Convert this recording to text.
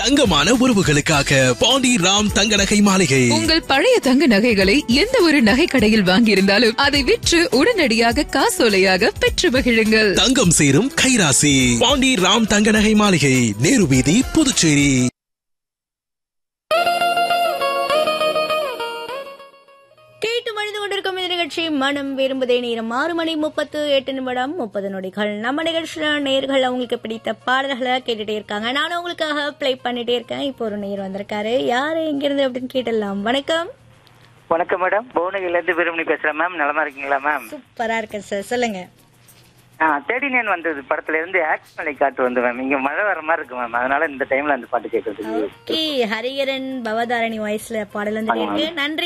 தங்கமான உறவுகளுக்காக பாண்டி ராம் தங்க நகை மாளிகை உங்கள் பழைய தங்க நகைகளை எந்த ஒரு நகை கடையில் வாங்கியிருந்தாலும் அதை விற்று உடனடியாக காசோலையாக பெற்று மகிழுங்கள் தங்கம் சேரும் கைராசி பாண்டி ராம் தங்க நகை மாளிகை நேரு வீதி புதுச்சேரி கேட்டு மனித கொண்டிருக்கும் இந்த நிகழ்ச்சி மனம் விரும்புதே நேரம் ஆறு மணி முப்பத்து எட்டு நிமிடம் முப்பது நொடிகள் நம்ம நிகழ்ச்சியில நேர்கள் அவங்களுக்கு பிடித்த பாடல்களை கேட்டுட்டே இருக்காங்க நானும் உங்களுக்காக ப்ளே பண்ணிட்டே இருக்கேன் இப்போ ஒரு நேர் வந்திருக்காரு யாரு எங்கிருந்து அப்படின்னு கேட்டலாம் வணக்கம் வணக்கம் மேடம் புவனகிரில இருந்து வீரமணி பேசுறேன் மேம் நலமா இருக்கீங்களா மேம் சூப்பரா இருக்கேன் சார் சொல்லுங்க ஆ தேடி நேன் வந்தது படத்துல இருந்து ஆக்ஷன் மலை காட்டு வந்து மேம் இங்க மழை வர மாதிரி இருக்கு மேம் அதனால இந்த டைம்ல அந்த பாட்டு கேட்கறதுக்கு ஓகே ஹரிகரன் பவதாரணி வாய்ஸ்ல பாடல் வந்து கேட்டு நன்றி